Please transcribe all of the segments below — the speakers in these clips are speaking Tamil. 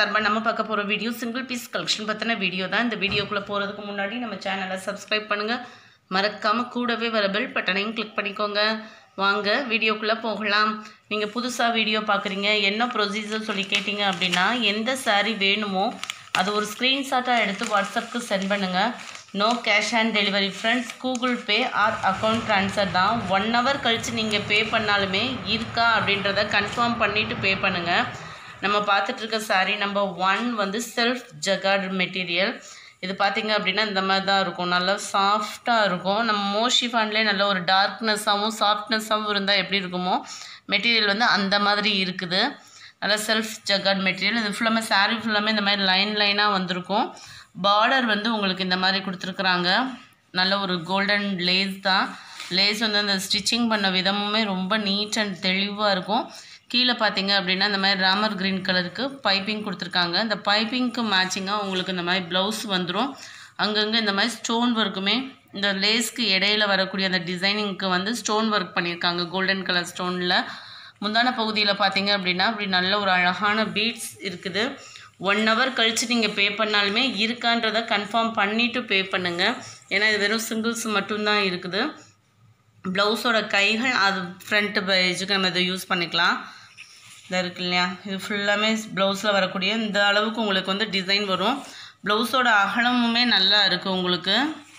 சார்பாக நம்ம பார்க்க போகிற வீடியோ சிங்கிள் பீஸ் கலெக்ஷன் பற்றின வீடியோ தான் இந்த வீடியோக்குள்ளே போகிறதுக்கு முன்னாடி நம்ம சேனலை சப்ஸ்கிரைப் பண்ணுங்கள் மறக்காமல் கூடவே வர பெல் பட்டனையும் கிளிக் பண்ணிக்கோங்க வாங்க வீடியோக்குள்ளே போகலாம் நீங்கள் புதுசாக வீடியோ பார்க்குறீங்க என்ன ப்ரொசீஜர் சொல்லி கேட்டிங்க அப்படின்னா எந்த saree வேணுமோ அது ஒரு ஸ்க்ரீன்ஷாட்டாக எடுத்து வாட்ஸ்அப்புக்கு சென்ட் பண்ணுங்கள் no cash on delivery friends Google Pay or account transfer தான் ஒன் ஹவர் கழித்து நீங்கள் பே பண்ணாலுமே இருக்கா அப்படின்றத கன்ஃபார்ம் பண்ணிவிட்டு பே பண்ணுங்கள் நம்ம பார்த்துட்டு இருக்க saree நம்பர் ஒன் வந்து செல்ஃப் ஜகார்டு மெட்டீரியல் இது பார்த்தீங்க அப்படின்னா இந்த மாதிரி தான் இருக்கும் நல்லா சாஃப்டாக இருக்கும் நம்ம மோஷிஃபான்லேயே நல்ல ஒரு டார்க்னஸ்ஸாகவும் சாஃப்ட்னஸ்ஸாகவும் இருந்தால் எப்படி இருக்குமோ மெட்டீரியல் வந்து அந்த மாதிரி இருக்குது நல்லா செல்ஃப் ஜக்கார்ட் மெட்டீரியல் இது ஃபுல்லாமே saree ஃபுல்லாமே இந்த மாதிரி லைன் லைனாக வந்திருக்கும் பார்டர் வந்து உங்களுக்கு இந்த மாதிரி கொடுத்துருக்குறாங்க நல்ல ஒரு கோல்டன் லேஸ் தான் லேஸ் வந்து அந்த ஸ்டிச்சிங் பண்ண விதமுமே ரொம்ப நீட் அண்ட் தெளிவாக இருக்கும் கீழே பார்த்தீங்க அப்படின்னா இந்த மாதிரி ராமர் க்ரீன் கலருக்கு பைப்பிங் கொடுத்துருக்காங்க இந்த பைப்பிங்க்கு மேட்சிங்காக உங்களுக்கு இந்த மாதிரி ப்ளவுஸ் வந்துடும் அங்கங்கே இந்த மாதிரி ஸ்டோன் ஒர்க்குமே இந்த லேஸ்க்கு இடையில வரக்கூடிய அந்த டிசைனிங்க்கு வந்து ஸ்டோன் ஒர்க் பண்ணியிருக்காங்க கோல்டன் கலர் ஸ்டோனில் முந்தான பகுதியில் பார்த்தீங்க அப்படின்னா அப்படி நல்ல ஒரு அழகான பீட்ஸ் இருக்குது ஒன் ஹவர் கழித்து நீங்கள் பே பண்ணாலுமே இருக்கான்றதை கன்ஃபார்ம் பண்ணிவிட்டு பே பண்ணுங்கள் ஏன்னா இது வெறும் சிங்கிள்ஸ் மட்டும்தான் இருக்குது ப்ளவுஸோட கைகள் அது ஃப்ரண்ட் பேஜுக்கு நம்ம இதை யூஸ் பண்ணிக்கலாம் இதாக இருக்கு இல்லையா இது ஃபுல்லாமே ப்ளவுஸில் வரக்கூடிய இந்த அளவுக்கு உங்களுக்கு வந்து டிசைன் வரும் ப்ளவுஸோட அகலமுமே நல்லா இருக்குது உங்களுக்கு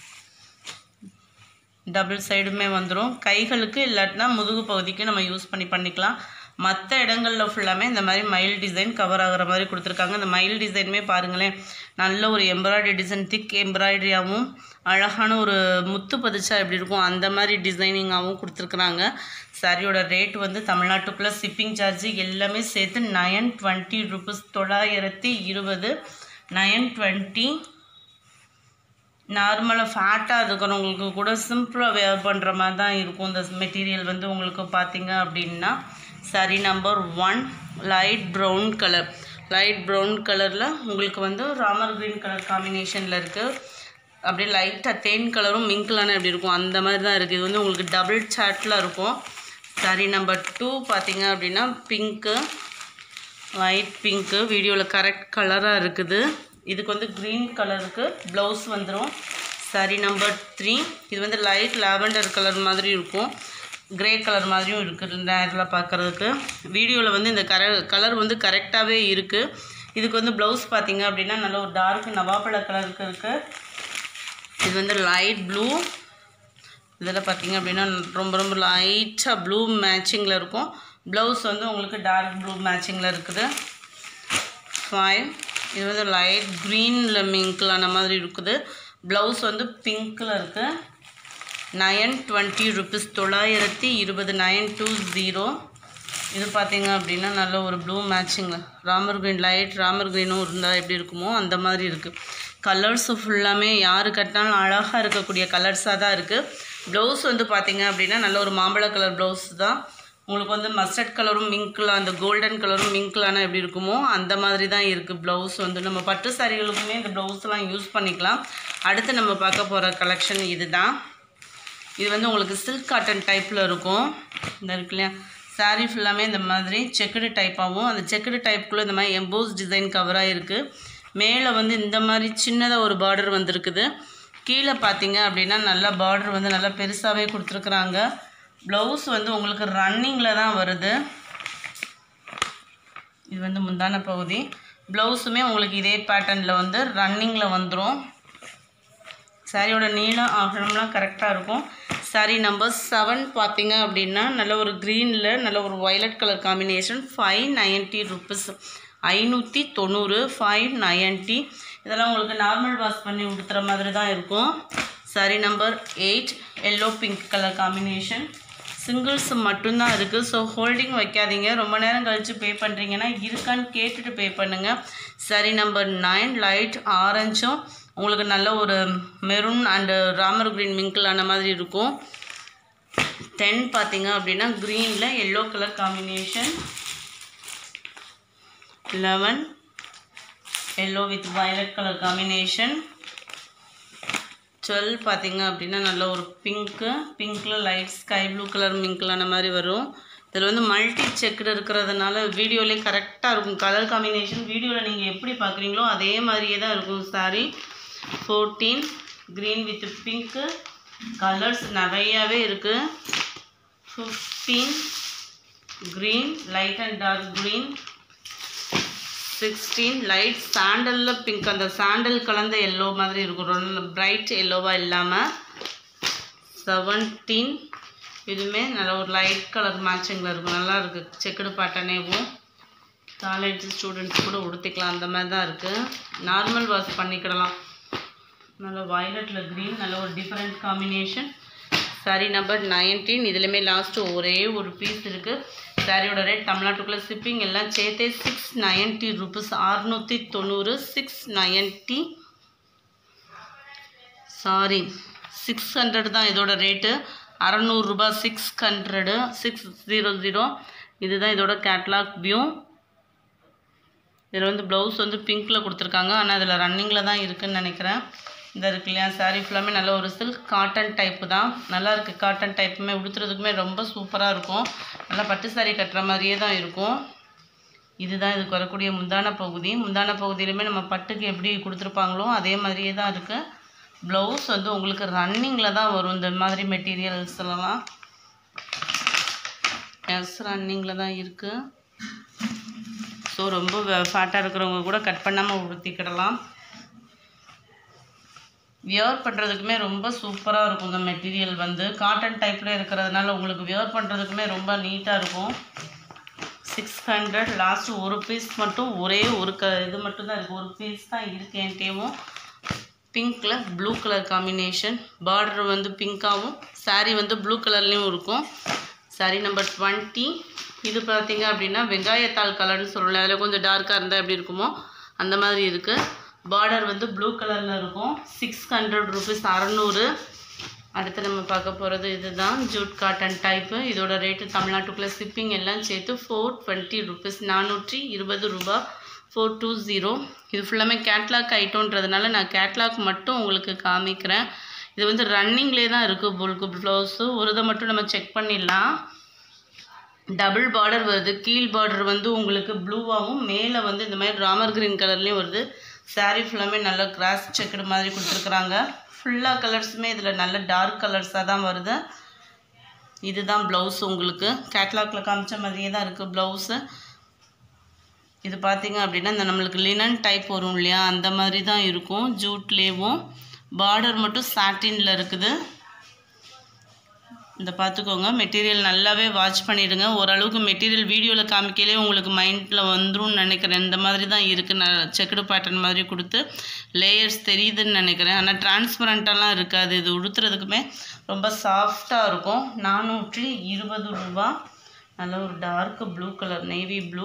டபுள் சைடுமே வந்துடும் கைகளுக்கு இல்லாட்டினா முதுகு பகுதிக்கு நம்ம யூஸ் பண்ணி பண்ணிக்கலாம் மற்ற இடங்களில் ஃபுல்லாமே இந்த மாதிரி மயில் டிசைன் கவர் ஆகிற மாதிரி கொடுத்துருக்காங்க இந்த மயில் டிசைனுமே பாருங்களேன் நல்ல ஒரு எம்ப்ராய்டரி டிசைன் திக் எம்ப்ராய்டரியாகவும் அழகான ஒரு முத்து பதிச்சா எப்படி இருக்கும் அந்த மாதிரி டிசைனிங்காகவும் கொடுத்துருக்குறாங்க சாரியோட ரேட் வந்து தமிழ்நாட்டுக்குள்ளே ஷிப்பிங் சார்ஜ் எல்லாமே சேர்த்து நயன் டுவெண்ட்டி ருபீஸ் தொள்ளாயிரத்தி இருபது நயன் டுவெண்ட்டி நார்மலாக ஃபேட்டாக இருக்கிறவங்களுக்கு கூட சிம்பிளாக வேர் பண்ணுற மாதிரி தான் இருக்கும் இந்த மெட்டீரியல் வந்து உங்களுக்கு பார்த்தீங்க அப்படின்னா சரி number one light brown colour light brown கலரில் உங்களுக்கு வந்து ராமர் க்ரீன் கலர் காம்பினேஷனில் இருக்குது அப்படியே லைட்டாக தேன் கலரும் மிங்க்லான எப்படி இருக்கும் அந்த மாதிரி தான் இருக்குது இது வந்து உங்களுக்கு டபுள் சாட்டில் இருக்கும் சரி நம்பர் டூ பார்த்தீங்க அப்படின்னா பிங்க்கு லைட் பிங்க்கு வீடியோவில் கரெக்ட் கலராக இருக்குது இதுக்கு வந்து க்ரீன் கலருக்கு ப்ளவுஸ் வந்துடும் சாரி நம்பர் த்ரீ இது வந்து லைட் லாவெண்டர் கலர் மாதிரி இருக்கும் கிரே கலர் மாதிரியும் இருக்குது நேரில் பார்க்குறதுக்கு வீடியோவில் வந்து இந்த கர கலர் வந்து கரெக்டாகவே இருக்குது இதுக்கு வந்து ப்ளவுஸ் பார்த்தீங்க அப்படின்னா நல்ல ஒரு டார்க் நவாப்பழ கலருக்கு இருக்குது இது வந்து லைட் ப்ளூ இதில் பார்த்தீங்க அப்படின்னா ரொம்ப ரொம்ப லைட்டாக ப்ளூ மேட்சிங்கில் இருக்கும் ப்ளவுஸ் வந்து உங்களுக்கு டார்க் ப்ளூ மேட்சிங்கில் இருக்குது ஃபைவ் இது வந்து லைட் க்ரீனில் மிங்க்லான மாதிரி இருக்குது ப்ளவுஸ் வந்து பிங்க்கில் இருக்குது நயன் டுவெண்ட்டி ருபீஸ் தொள்ளாயிரத்தி இருபது நயன் டூ ஜீரோ இது பார்த்தீங்க அப்படின்னா நல்ல ஒரு ப்ளூ மேட்சிங்கில் ராமர் க்ரீன் லைட் ராமர் க்ரீனும் இருந்தால் எப்படி இருக்குமோ அந்த மாதிரி இருக்குது கலர்ஸு ஃபுல்லாமே யார் கட்டினாலும் அழகாக இருக்கக்கூடிய கலர்ஸாக தான் இருக்குது ப்ளவுஸ் வந்து பார்த்தீங்க அப்படின்னா நல்ல ஒரு மாம்பழ கலர் ப்ளவுஸ் தான் உங்களுக்கு வந்து மஸ்டர்ட் கலரும் மிங்க்லாம் அந்த கோல்டன் கலரும் மிங்க்லான எப்படி இருக்குமோ அந்த மாதிரி தான் இருக்குது ப்ளவுஸ் வந்து நம்ம பட்டு சாரிகளுக்குமே இந்த ப்ளவுஸ்லாம் யூஸ் பண்ணிக்கலாம் அடுத்து நம்ம பார்க்க போகிற கலெக்ஷன் இது தான் இது வந்து உங்களுக்கு சில்க் காட்டன் டைப்பில் இருக்கும் இந்த இருக்கு இல்லையா சாரீ ஃபுல்லாமே இந்த மாதிரி செக்குடு டைப்பாகவும் அந்த செக்குடு டைப்புக்குள்ளே இந்த மாதிரி எம்போஸ் டிசைன் கவராக இருக்குது மேலே வந்து இந்த மாதிரி சின்னதாக ஒரு பார்டர் வந்திருக்குது கீழே பார்த்தீங்க அப்படின்னா நல்லா பார்டர் வந்து நல்லா பெருசாகவே கொடுத்துருக்குறாங்க ப்ளவுஸ் வந்து உங்களுக்கு ரன்னிங்கில் தான் வருது இது வந்து முந்தான பகுதி ப்ளவுஸுமே உங்களுக்கு இதே பேட்டர்னில் வந்து ரன்னிங்கில் வந்துடும் சாரியோட நீளம் அகலம்லாம் கரெக்டாக இருக்கும் சாரி நம்பர் செவன் பார்த்தீங்க அப்படின்னா நல்ல ஒரு க்ரீனில் நல்ல ஒரு violet colour combination five ninety rupees ஐநூற்றி தொண்ணூறு ஃபைவ் நைன்ட்டி இதெல்லாம் உங்களுக்கு நார்மல் வாஷ் பண்ணி உடுத்துகிற மாதிரி தான் இருக்கும் sari number eight yellow pink colour combination singles மட்டும்தான் இருக்குது ஸோ ஹோல்டிங் வைக்காதீங்க ரொம்ப நேரம் கழித்து பே பண்ணுறீங்கன்னா இருக்கான்னு கேட்டுட்டு பே பண்ணுங்கள் சரி நம்பர் நைன் லைட் ஆரஞ்சும் உங்களுக்கு நல்ல ஒரு மெரூன் அண்டு ராமர் க்ரீன் மிங்கிளான மாதிரி இருக்கும் டென் பார்த்தீங்க அப்படின்னா க்ரீனில் yellow colour combination eleven yellow with violet colour combination twelve பார்த்தீங்க அப்படின்னா நல்ல ஒரு பிங்க்கு பிங்க்கில் லைட் ஸ்கை ப்ளூ கலர் மிங்க்லான மாதிரி வரும் இதில் வந்து மல்டி செக்குடு இருக்கிறதுனால வீடியோலேயே கரெக்டாக இருக்கும் கலர் காம்பினேஷன் வீடியோவில் நீங்கள் எப்படி பார்க்குறீங்களோ அதே மாதிரியே தான் இருக்கும் sari fourteen green with pink colours நிறையாவே இருக்குது fifteen green light and dark green sixteen light சாண்டலில் பிங்க் அந்த சாண்டல் கலந்த எல்லோ மாதிரி இருக்கும் ரொம்ப பிரைட் எல்லோவாக இல்லாமல் செவன்டீன் இதுவுமே நல்ல ஒரு லைட் கலர் மேட்சிங்கில் இருக்கும் நல்லா இருக்குது செக்குடு பாட்டனேவும் காலேஜ் ஸ்டூடெண்ட்ஸ் கூட உடுத்திக்கலாம் அந்த மாதிரி தான் இருக்குது நார்மல் வாஷ் பண்ணிக்கிடலாம் நல்ல வயலட்டில் க்ரீன் நல்ல ஒரு different combination sari number nineteen இதுலேயுமே லாஸ்ட்டு ஒரே ஒரு பீஸ் இருக்குது சாரியோட ரேட் தமிழ்நாட்டுக்குள்ளே ஷிப்பிங் எல்லாம் சேர்த்தே சிக்ஸ் நைன்ட்டி ருபீஸ் அறுநூற்றி தொண்ணூறு six ninety sari six hundred தான் இதோட ரேட்டு அறநூறுரூபா six hundred six zero zero இதுதான் இதோட கேட்லாக் வியூ இதில் வந்து ப்ளவுஸ் வந்து பிங்க்கில் கொடுத்துருக்காங்க ஆனால் இதில் ரன்னிங்கில் தான் இருக்குதுன்னு நினைக்கிறேன் இந்த இருக்கு இல்லையா சாரீ ஃபுல்லாமே நல்ல ஒரு சில்க் காட்டன் டைப்பு தான் நல்லா இருக்குது காட்டன் டைப்புமே உடுத்துறதுக்குமே ரொம்ப சூப்பராக இருக்கும் நல்லா பட்டு சாரீ கட்டுற மாதிரியே தான் இருக்கும் இதுதான் இதுக்கு வரக்கூடிய முந்தான பகுதி முந்தான பகுதியிலுமே நம்ம பட்டுக்கு எப்படி கொடுத்துருப்பாங்களோ அதே மாதிரியே தான் இருக்குது ப்ளவுஸ் வந்து உங்களுக்கு ரன்னிங்கில் தான் வரும் இந்த மாதிரி மெட்டீரியல்ஸ்லாம் எஸ் ரன்னிங்கில் தான் இருக்குது ஸோ ரொம்ப ஃபேட்டாக இருக்கிறவங்க கூட கட் பண்ணாமல் உடுத்திக்கிடலாம் வியர் பண்ணுறதுக்குமே ரொம்ப சூப்பராக இருக்கும் இந்த மெட்டீரியல் வந்து காட்டன் டைப்பில் இருக்கிறதுனால உங்களுக்கு வியர் பண்ணுறதுக்குமே ரொம்ப நீட்டாக இருக்கும் சிக்ஸ் ஹண்ட்ரட் லாஸ்ட்டு ஒரு பீஸ் மட்டும் ஒரே ஒரு க இது மட்டும் தான் இருக்குது ஒரு பீஸ் தான் இருக்குது என்கிட்டயும் பிங்க்கில் ப்ளூ கலர் காம்பினேஷன் பார்டர் வந்து பிங்க்காகவும் saree வந்து ப்ளூ கலர்லேயும் இருக்கும் saree நம்பர் டுவெண்ட்டி இது பார்த்தீங்க அப்படின்னா வெங்காயத்தாள் கலர்னு சொல்லல அதில் கொஞ்சம் டார்க்காக இருந்தால் எப்படி இருக்குமோ அந்த மாதிரி இருக்குது பார்டர் வந்து ப்ளூ கலரில் இருக்கும் சிக்ஸ் ஹண்ட்ரட் ருபீஸ் அறநூறு அடுத்து நம்ம பார்க்க போகிறது இதுதான் ஜூட் காட்டன் டைப்பு இதோட ரேட்டு தமிழ்நாட்டுக்குள்ளே ஷிப்பிங் எல்லாம் சேர்த்து ஃபோர் டுவெண்ட்டி ருபீஸ் நானூற்றி இருபது ரூபா ஃபோர் டூ ஜீரோ இது ஃபுல்லாமே கேட்லாக் ஐட்டம்ன்றதுனால நான் கேட்லாக் மட்டும் உங்களுக்கு காமிக்கிறேன் இது வந்து ரன்னிங்லேயே தான் இருக்குது புல்கு ப்ளவுஸு ஒரு இதை மட்டும் நம்ம செக் பண்ணிடலாம் டபுள் பார்டர் வருது கீழ் பார்டர் வந்து உங்களுக்கு ப்ளூவாகவும் மேலே வந்து இந்த மாதிரி ராமர் கிரீன் கலர்லேயும் வருது saree ஃபுல்லாமே நல்ல கிராஸ் செக்குடு மாதிரி கொடுத்துருக்குறாங்க ஃபுல்லாக கலர்ஸுமே இதில் நல்ல டார்க் கலர்ஸாக தான் வருது இதுதான் ப்ளவுஸ் உங்களுக்கு கேட்லாக்ல காமிச்ச மாதிரியே தான் இருக்குது ப்ளவுஸு இது பார்த்தீங்க அப்படின்னா இந்த நம்மளுக்கு லினன் டைப் வரும் இல்லையா அந்த மாதிரி தான் இருக்கும் ஜூட்லேயும் பார்டர் மட்டும் சாட்டினில் இருக்குது இந்த பார்த்துக்கோங்க மெட்டீரியல் நல்லாவே வாட்ச் பண்ணிவிடுங்க ஓரளவுக்கு மெட்டீரியல் வீடியோவில் காமிக்கலே உங்களுக்கு மைண்டில் வந்துரும்னு நினைக்கிறேன் இந்த மாதிரி தான் இருக்குது நான் செக்குடு பேட்டர்ன் மாதிரி கொடுத்து லேயர்ஸ் தெரியுதுன்னு நினைக்கிறேன் ஆனால் டிரான்ஸ்பரண்ட்டெல்லாம் இருக்காது இது உடுத்துறதுக்குமே ரொம்ப சாஃப்டாக இருக்கும் நானூற்றி இருபது ரூபா நல்ல ஒரு dark blue colour navy blue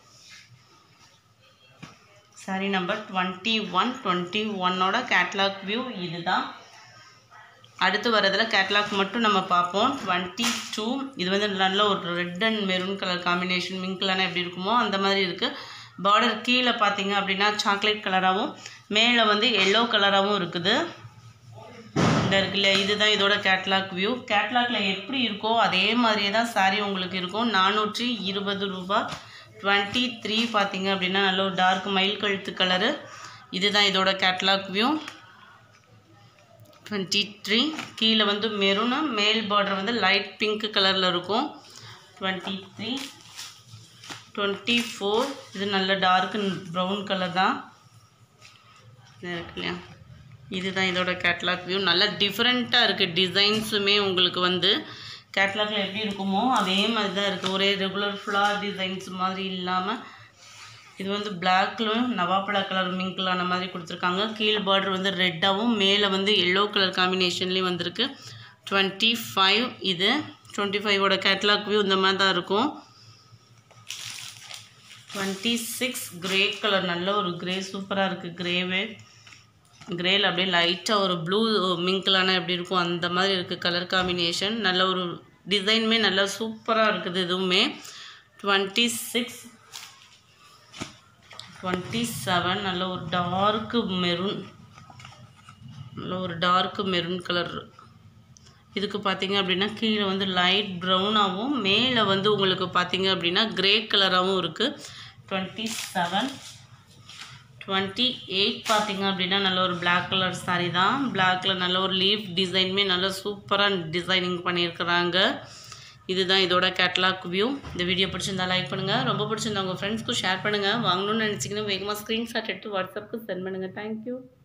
sari number twenty one twenty ஒன்னோட கேட்லாக் வியூ இதுதான் அடுத்து வரதில் கேட்லாக் மட்டும் நம்ம பார்ப்போம் டுவெண்ட்டி டூ இது வந்து நல்ல ஒரு red and maroon colour combination மிங்க்லனா எப்படி இருக்குமோ அந்த மாதிரி இருக்குது பார்டர் கீழே பார்த்தீங்க அப்படின்னா சாக்லேட் கலராகவும் மேலே வந்து எல்லோ கலராகவும் இருக்குது இந்த இருக்குல்ல இதுதான் இதோட கேட்லாக் வியூ கேட்லாக்ல எப்படி இருக்கோ அதே மாதிரியே தான் saree உங்களுக்கு இருக்கும் நானூற்றி இருபது ரூபா டுவெண்ட்டி த்ரீ பார்த்தீங்க அப்படின்னா நல்ல ஒரு டார்க் மயில் கழுத்து கலரு இதுதான் இதோட கேட்லாக் வியூ டுவெண்ட்டி த்ரீ கீழே வந்து மெரூனு மேல் பார்டர் வந்து லைட் பிங்க் கலரில் இருக்கும் டுவெண்ட்டி த்ரீ டுவெண்ட்டி ஃபோர் இது நல்ல டார்க் ப்ரௌன் கலர் தான் இது இருக்கு இல்லையா இதுதான் இதோட கேட்லாக் வியூ நல்லா டிஃப்ரெண்ட்டாக இருக்குது டிசைன்ஸுமே உங்களுக்கு வந்து கேட்லாகில் எப்படி இருக்குமோ அதே மாதிரி தான் இருக்குது ஒரே ரெகுலர் ஃப்ளார் டிசைன்ஸ் மாதிரி இல்லாமல் இது வந்து பிளாக்லும் நவாப்பழ கலர் மிங்க்லான மாதிரி கொடுத்துருக்காங்க கீழ் பார்டர் வந்து ரெட்டாகவும் மேலே வந்து எல்லோ கலர் காம்பினேஷன்லேயும் வந்திருக்கு டுவெண்ட்டி ஃபைவ் இது டுவெண்ட்டி ஃபைவோட கேட்லாக் வியூ இந்த மாதிரி தான் இருக்கும் டுவெண்ட்டி சிக்ஸ் கிரே கலர் நல்ல ஒரு கிரே சூப்பராக இருக்குது கிரேவே கிரேல அப்படியே லைட்டாக ஒரு ப்ளூ மிங்க்லான எப்படி இருக்கும் அந்த மாதிரி இருக்குது கலர் காம்பினேஷன் நல்ல ஒரு டிசைனுமே நல்லா சூப்பராக இருக்குது இதுவுமே டுவெண்ட்டி சிக்ஸ் டுவெண்ட்டி செவன் நல்ல ஒரு டார்க்கு மெரூன் நல்ல ஒரு டார்க் மெரூன் கலர் இதுக்கு பார்த்தீங்க அப்படின்னா கீழே வந்து லைட் ப்ரௌனாகவும் மேலே வந்து உங்களுக்கு பார்த்தீங்க அப்படின்னா கிரே கலராகவும் இருக்குது டுவெண்ட்டி செவன் டுவெண்ட்டி எயிட் பார்த்தீங்க அப்படின்னா நல்ல ஒரு Black கலர் saree தான் பிளாக்ல நல்ல ஒரு லீஃப் டிசைனுமே நல்ல சூப்பராக டிசைனிங் பண்ணியிருக்கிறாங்க இதுதான் இதோட கேட்லாக் வியூ இந்த வீடியோ பிடிச்சிருந்தா லைக் பண்ணுங்கள் ரொம்ப பிடிச்சிருந்தா உங்கள் ஃப்ரெண்ட்ஸ்க்கும் ஷேர் பண்ணுங்கள் வாங்கணும்னு நினச்சிங்கன்னா வேகமாக ஸ்க்ரீன்ஷாட் எடுத்து வாட்ஸ்அப்புக்கு சென்ட் பண்ணுங்கள் தேங்க்யூ